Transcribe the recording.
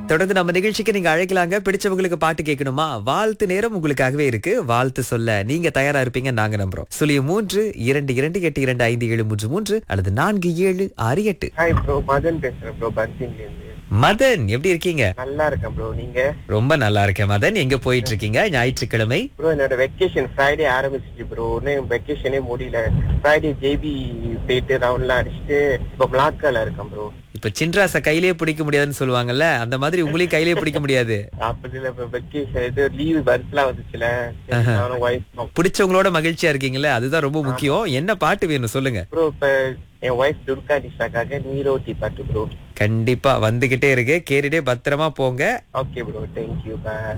தொடர்ந்து நம்ம நிகழ்ச்சிக்கு நீங்க அழைக்கலாங்க பிடிச்சவங்களுக்கு பாட்டு கேட்கணுமா வாழ்த்து நேரம் உங்களுக்காகவே இருக்கு வாழ்த்து சொல்ல நீங்க தயாரா இருப்பீங்க நாங்க நம்புறோம் சுழிய மூன்று இரண்டு இரண்டு எட்டு இரண்டு ஐந்து ஏழு மூன்று மூன்று அல்லது நான்கு ஏழு ஆறு எட்டு ஹாய் ப்ரோ மதன் பேசுறேன் ப்ரோ பன்சிங்ல இருந்து மதன் எப்படி இருக்கீங்க நல்லா இருக்கேன் ப்ரோ நீங்க ரொம்ப நல்லா இருக்கேன் மதன் எங்க போயிட்டு இருக்கீங்க ஞாயிற்றுக்கிழமை ப்ரோ என்னோட வெக்கேஷன் ஃப்ரைடே ஆரம்பிச்சிச்சு ப்ரோ இன்னும் வெக்கேஷனே முடியல ஃப்ரைடே ஜேபி போயிட்டு ரவுண்ட்லாம் அடிச்சுட்டு இப்போ பிளாக்கால இருக்கேன் ப்ரோ இப்ப சின்ராச கையிலேயே பிடிக்க முடியாதுன்னு சொல்லுவாங்கல்ல அந்த மாதிரி உங்களையும் கையிலேயே பிடிக்க முடியாது அப்படி இல்ல இப்போ வெக்கேஷன் இது லீவு பர்த்லாம் வந்துச்சுல நானும் ஒய்ஃப் பிடிச்சவங்களோட மகிழ்ச்சியா இருக்கீங்கல்ல அதுதான் ரொம்ப முக்கியம் என்ன பாட்டு வேணும் சொல்லுங்க ப்ரோ இப்ப என் ஒய்ஃப் துர்கா நிஷாக்காக நீரோட்டி பாட்டு ப்ரோ கண்டிப்பா வந்துகிட்டே இருக்கு கேட்டுட்டே பத்திரமா போங்க ஓகே ப்ரோ தேங்க்யூ பாய்